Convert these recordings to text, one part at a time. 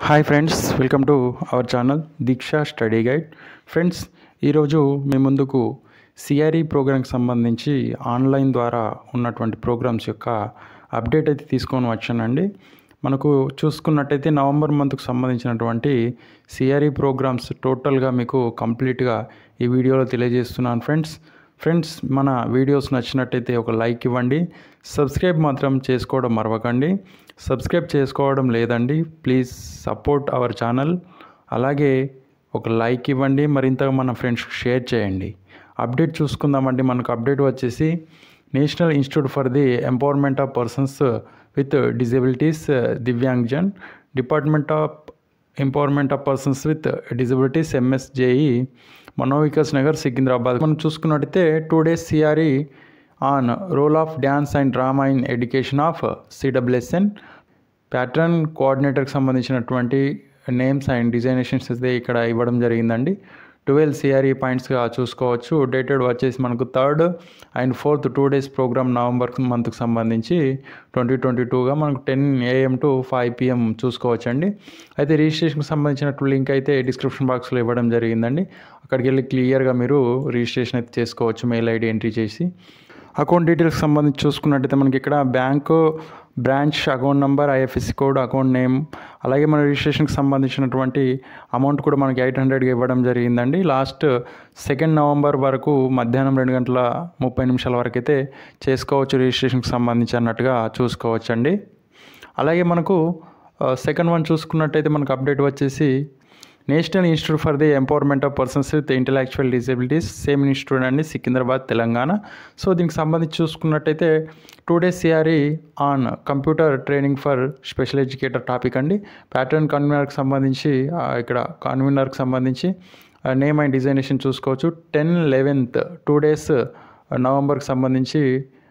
hi friends welcome to our channel Deeksha study guide friends ఈరోజు మీ ముందుకు సిఆర్ఈ ప్రోగ్రామ్కి సంబంధించి ఆన్లైన్ ద్వారా ఉన్నటువంటి ప్రోగ్రామ్స్ యొక్క అప్డేట్ అయితే తీసుకొని వచ్చానండి మనకు చూసుకున్నట్టయితే నవంబర్ మంత్కు సంబంధించినటువంటి సిఆర్ఈ ప్రోగ్రామ్స్ టోటల్గా మీకు కంప్లీట్గా ఈ వీడియోలో తెలియజేస్తున్నాను ఫ్రెండ్స్ ఫ్రెండ్స్ మన వీడియోస్ నచ్చినట్టయితే ఒక లైక్ ఇవ్వండి సబ్స్క్రైబ్ మాత్రం చేసుకోవడం మరవకండి సబ్స్క్రైబ్ చేసుకోవడం లేదండి ప్లీజ్ సపోర్ట్ అవర్ ఛానల్ అలాగే ఒక లైక్ ఇవ్వండి మరింతగా మన ఫ్రెండ్స్కి షేర్ చేయండి అప్డేట్ చూసుకుందామండి మనకు అప్డేట్ వచ్చేసి national institute for the empowerment of persons with disabilities Divyangjan department of empowerment of persons with disabilities MSJE Manovikas Nagar Secunderabad మనం చూసుకున్నట్టయితే two days CRE on role of dance and drama in education of CWSN pattern కోఆర్డినేటర్కి సంబంధించినటువంటి names and డిజైనేషన్స్ అయితే ఇక్కడ ఇవ్వడం జరిగిందండి twelve CRE పాయింట్స్గా చూసుకోవచ్చు dated వచ్చేసి మనకు third and fourth two days program November మంత్కి సంబంధించి ట్వంటీ ట్వంటీ టూగా మనకు ten AM to five PM చూసుకోవచ్చు అండి అయితే రిజిస్ట్రేషన్కి సంబంధించినటువంటి లింక్ అయితే డిస్క్రిప్షన్ బాక్స్లో ఇవ్వడం జరిగిందండి అక్కడికి వెళ్ళి క్లియర్గా మీరు రిజిస్ట్రేషన్ అయితే చేసుకోవచ్చు మెయిల్ ఐడి ఎంట్రీ చేసి అకౌంట్ డీటెయిల్స్ సంబంధించి చూసుకున్నట్టయితే మనకి ఇక్కడ bank branch account number IFSC code account name అలాగే మన రిజిస్ట్రేషన్కి సంబంధించినటువంటి అమౌంట్ కూడా మనకి ఎయిట్ హండ్రెడ్గా ఇవ్వడం జరిగిందండి లాస్ట్ సెకండ్ నవంబర్ వరకు మధ్యాహ్నం రెండు గంటల ముప్పై నిమిషాల వరకు అయితే చేసుకోవచ్చు రిజిస్ట్రేషన్కి సంబంధించి అన్నట్టుగా చూసుకోవచ్చండి అలాగే మనకు సెకండ్ వన్ చూసుకున్నట్టయితే మనకు అప్డేట్ వచ్చేసి national institute for the empowerment of persons with intellectual disabilities same institute అండి సికింద్రాబాద్ తెలంగాణ సో దీనికి సంబంధించి చూసుకున్నట్టయితే two days CRE on computer training for special educator topic అండి ప్యాటర్న్ కన్వీనర్కి సంబంధించి ఆ, ఇక్కడ కన్వీనర్కి సంబంధించి నేమ్ అండ్ డిజైనేషన్ చూసుకోవచ్చు టెన్ లెవెన్త్ టూ డేస్ నవంబర్కి సంబంధించి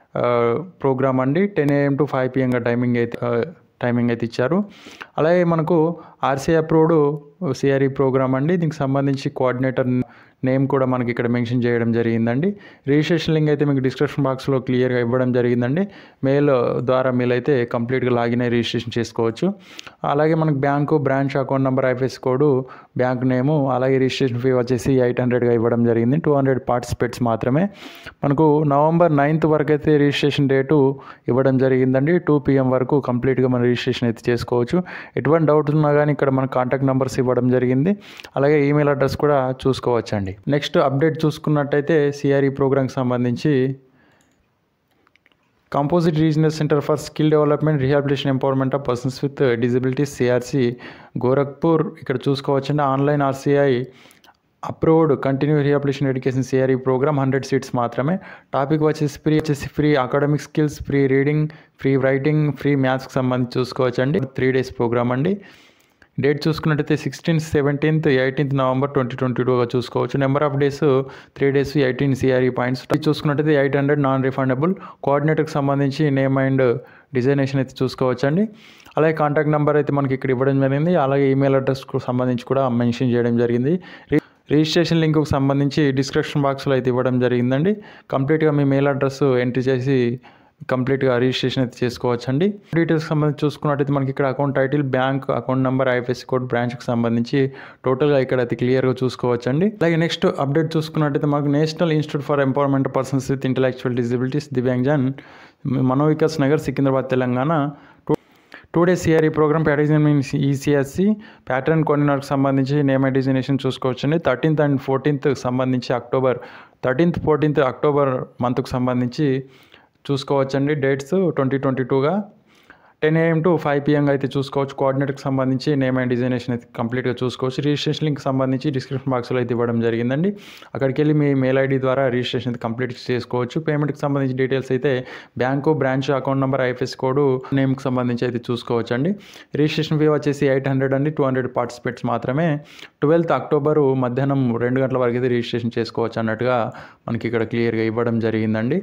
ప్రోగ్రామ్ అండి టెన్ ఏఎం టు ఫైవ్ పిఎంగా టైమింగ్ అయితే ఆ, టైమింగ్ అయితే ఇచ్చారు అలాగే మనకు ఆర్సీ అప్రూవ్డ్ సిఆర్ఈ ప్రోగ్రామ్ అండి దీనికి సంబంధించి కోఆర్డినేటర్ నేమ్ కూడా మనకి ఇక్కడ మెన్షన్ చేయడం జరిగిందండి రిజిస్ట్రేషన్ లింక్ అయితే మీకు డిస్క్రిప్షన్ బాక్స్లో క్లియర్గా ఇవ్వడం జరిగిందండి మెయిల్ ద్వారా మీరు అయితే కంప్లీట్గా లాగిన్ అయ్యి రిజిస్ట్రేషన్ చేసుకోవచ్చు అలాగే మనకు bank branch account number IFS code bank name అలాగే రిజిస్ట్రేషన్ ఫీ వచ్చేసి ఎయిట్ హండ్రెడ్గా ఇవ్వడం జరిగింది టూ హండ్రెడ్ పార్టిసిపేట్స్ మాత్రమే మనకు నవంబర్ నైన్త్ వరకు అయితే రిజిస్ట్రేషన్ డేటు ఇవ్వడం జరిగిందండి టూ పిఎం వరకు కంప్లీట్గా మన రిజిస్ట్రేషన్ అయితే చేసుకోవచ్చు ఎటువంటి డౌట్ ఉన్నా కానీ ఇక్కడ మన కాంటాక్ట్ నెంబర్స్ ఇవ్వడం జరిగింది అలాగే ఈమెయిల్ అడ్రస్ కూడా చూసుకోవచ్చండి నెక్స్ట్ అప్డేట్ చూసుకున్నట్టయితే సిఆర్ఈ ప్రోగ్రామ్కి సంబంధించి composite regional centre for skill development rehabilitation empowerment of persons with disabilities CRC Gorakhpur ఇక్కడ చూసుకోవచ్చండి online RCI approved continue rehabilitation education CRE program hundred seats మాత్రమే టాపిక్ వచ్చేసి ఫ్రీ వచ్చేసి free academic skills free reading free writing free మ్యాథ్స్కి సంబంధించి చూసుకోవచ్చండి three days program అండి date చూసుకున్నట్టయితే sixteenth seventeenth eighteenth November twenty twenty టూగా చూసుకోవచ్చు number of days three days eighteen CRE points చూసుకున్నట్టయితే ఎయిట్ హండ్రెడ్ నాన్ రిఫండబుల్ కోఆర్డినేటర్కి సంబంధించి నేమ్ అండ్ డిజైనేషన్ అయితే చూసుకోవచ్చండి అలాగే కాంటాక్ట్ నెంబర్ అయితే మనకి ఇక్కడ ఇవ్వడం జరిగింది అలాగే ఈమెయిల్ అడ్రస్కు సంబంధించి కూడా మెన్షన్ చేయడం జరిగింది రి- రిజిస్ట్రేషన్ లింక్కు సంబంధించి డిస్క్రిప్షన్ బాక్స్లో అయితే ఇవ్వడం జరిగిందండి కంప్లీట్గా మీ మెయిల్ అడ్రస్ ఎంట్రీ చేసి కంప్లీట్గా రిజిస్ట్రేషన్ అయితే చేసుకోవచ్చండి డీటెయిల్స్ సంబంధించి చూసుకున్నట్టయితే మనకి ఇక్కడ account title bank account number IFSC code బ్రాంచ్కి సంబంధించి టోటల్గా ఇక్కడ అయితే క్లియర్గా చూసుకోవచ్చండి అలాగే నెక్స్ట్ అప్డేట్ చూసుకున్నట్టయితే మనకు national institute for empowerment persons with intellectual disabilities Divyangjan Manovikas Nagar Secunderabad Telangana two days CRE program pattern means ECSC pattern కొన్నినరకు సంబంధించి నేమ్ డిజైనేషన్ చూసుకోవచ్చండి థర్టీన్త్ అండ్ ఫోర్టీన్త్ సంబంధించి అక్టోబర్ థర్టీన్త్ ఫోర్టీన్త్ అక్టోబర్ మంత్కు సంబంధించి చూసుకోవచ్చండి డేట్స్ ట్వంటీ ట్వంటీ టూగా టెన్ ఏఎం టు ఫైవ్ పిఎంగా అయితే చూసుకోవచ్చు కోఆర్డినేటర్కి సంబంధించి నేమ్ అండ్ డిజైనేషన్ అయితే కంప్లీట్గా చూసుకోవచ్చు రిజిస్ట్రేషన్ లింక్ సంబంధించి డిస్క్రిప్షన్ బాక్స్లో అయితే ఇవ్వడం జరిగిందండి అక్కడికి వెళ్ళి మీ మెయిల్ ఐడి ద్వారా రిజిస్ట్రేషన్ అయితే కంప్లీట్ చేసుకోవచ్చు పేమెంట్కి సంబంధించి డీటెయిల్స్ అయితే bank branch account number IFS code నేమ్కి సంబంధించి అయితే చూసుకోవచ్చు అండి రిజిస్ట్రేషన్ ఫీ వచ్చేసి ఎయిట్ హండ్రెడ్ అండి టూ హండ్రెడ్ పార్టిసిపేట్స్ మాత్రమే ట్వెల్త్ అక్టోబరు మధ్యాహ్నం రెండు గంటల వరకు అయితే రిజిస్ట్రేషన్ చేసుకోవచ్చు అన్నట్టుగా మనకి ఇక్కడ క్లియర్గా ఇవ్వడం జరిగిందండి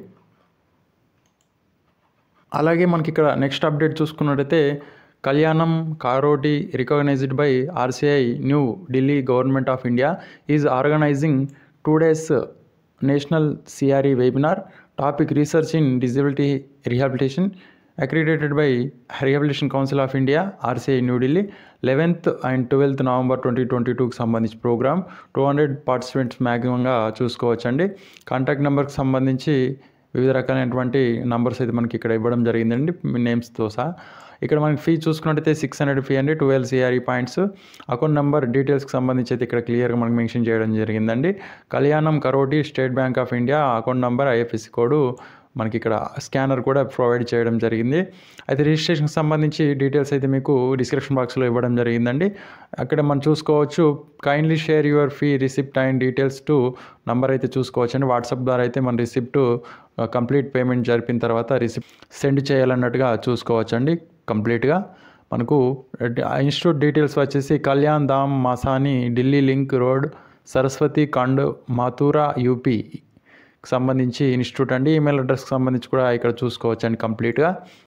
అలాగే మనకి ఇక్కడ నెక్స్ట్ అప్డేట్ చూసుకున్నట్టయితే Kalyanam Karoti recognized by RCI New Delhi government of India is organizing two days national CRE webinar topic research in disability rehabilitation accredited by rehabilitation council of India RCI New Delhi eleventh and twelfth November twenty twenty టూకి సంబంధించి program two hundred participants మ్యాక్సిమంగా చూసుకోవచ్చండి contact నెంబర్కి సంబంధించి వివిధ రకాలైనటువంటి numbers అయితే మనకి ఇక్కడ ఇవ్వడం జరిగిందండి నేమ్స్తో సహా ఇక్కడ మనకి ఫీ చూసుకున్నట్టయితే సిక్స్ హండ్రెడ్ ఫీ అండి twelve CRE points account number డీటెయిల్స్కి సంబంధించి అయితే ఇక్కడ క్లియర్గా మనకి మెన్షన్ చేయడం జరిగిందండి Kalyanam Karoti state bank of India account number IFSC code మనకి ఇక్కడ స్కానర్ కూడా ప్రొవైడ్ చేయడం జరిగింది అయితే రిజిస్ట్రేషన్కి సంబంధించి డీటెయిల్స్ అయితే మీకు డిస్క్రిప్షన్ బాక్స్లో ఇవ్వడం జరిగిందండి అక్కడ మనం చూసుకోవచ్చు kindly share your fee receipt and details to number అయితే చూసుకోవచ్చు అండి వాట్సాప్ ద్వారా అయితే మన రిసిప్ట్ కంప్లీట్ పేమెంట్ జరిపిన తర్వాత రిసిప్ట్ సెండ్ చేయాలన్నట్టుగా చూసుకోవచ్చు అండి కంప్లీట్గా మనకు ఇన్స్టిట్యూట్ డీటెయిల్స్ వచ్చేసి Kalyan Dham Masani Delhi link road Saraswati Kund Mathura UP సంబంధించి ఇన్స్టిట్యూట్ అండి ఈమెయిల్ అడ్రస్కి సంబంధించి కూడా ఇక్కడ చూసుకోవచ్చు అండి కంప్లీట్గా